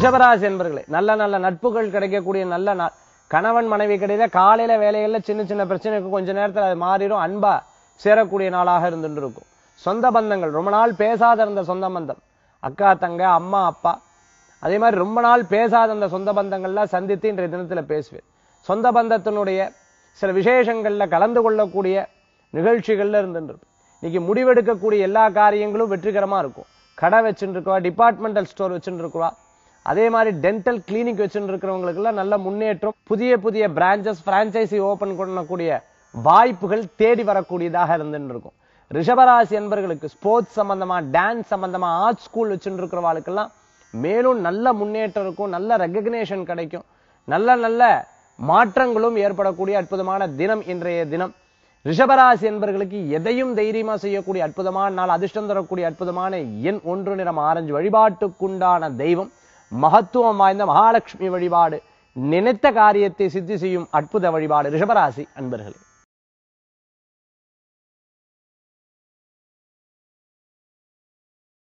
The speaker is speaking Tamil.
ரிஷபராசி என்பர்களே நல்ல நல்ல நட்புகள் கிடைக்கக்கூடிய நல்ல நாள் கணவன் மனைவி கிடையில காலையில வேலைகள்ல சின்ன சின்ன பிரச்சனைக்கு கொஞ்ச நேரத்துல அது மாறிடும் அன்பா சேரக்கூடிய நாளாக இருந்துட்டு இருக்கும் சொந்த பந்தங்கள் ரொம்ப நாள் பேசாத இருந்த சொந்த பந்தம் அக்கா தங்க அம்மா அப்பா அதே மாதிரி ரொம்ப நாள் பேசாத அந்த சொந்த பந்தங்கள்லாம் சந்தித்து இன்றைய தினத்துல பேசுவேன் சொந்த பந்தத்தினுடைய சில விசேஷங்கள்ல கலந்து கொள்ளக்கூடிய நிகழ்ச்சிகள்ல இருந்துட்டு இன்னைக்கு முடிவெடுக்கக்கூடிய எல்லா காரியங்களும் வெற்றிகரமா இருக்கும் கடை வச்சுட்டு இருக்கவா டிபார்ட்மெண்டல் ஸ்டோர் வச்சுட்டு இருக்கவா அதே மாதிரி டென்டல் கிளினிக் வச்சுட்டு இருக்கிறவங்களுக்கெல்லாம் நல்ல முன்னேற்றம் புதிய புதிய பிரான்ச்சஸ் பிரான்ச்சைசி ஓபன் பண்ணக்கூடிய வாய்ப்புகள் தேடி வரக்கூடியதாக இருந்துட்டு இருக்கும் ரிஷபராசி என்பர்களுக்கு ஸ்போர்ட்ஸ் சம்பந்தமா டான்ஸ் சம்பந்தமா ஆர்ட் ஸ்கூல் வச்சுட்டு இருக்கிறவாளுக்கெல்லாம் மேலும் நல்ல முன்னேற்றம் இருக்கும் நல்ல ரெகக்னேஷன் கிடைக்கும் நல்ல நல்ல மாற்றங்களும் ஏற்படக்கூடிய அற்புதமான தினம் இன்றைய தினம் ரிஷபராசி என்பர்களுக்கு எதையும் தைரியமா செய்யக்கூடிய அற்புதமான நாள் அதிர்ஷ்டம் தரக்கூடிய அற்புதமான எண் ஒன்று நிறம் ஆரஞ்சு வழிபாட்டுக்குண்டான தெய்வம் மகத்துவம் வாய்ந்த மகாலட்சுமி வழிபாடு நினைத்த காரியத்தை சித்தி செய்யும் அற்புத வழிபாடு ரிஷபராசி அன்பர்களே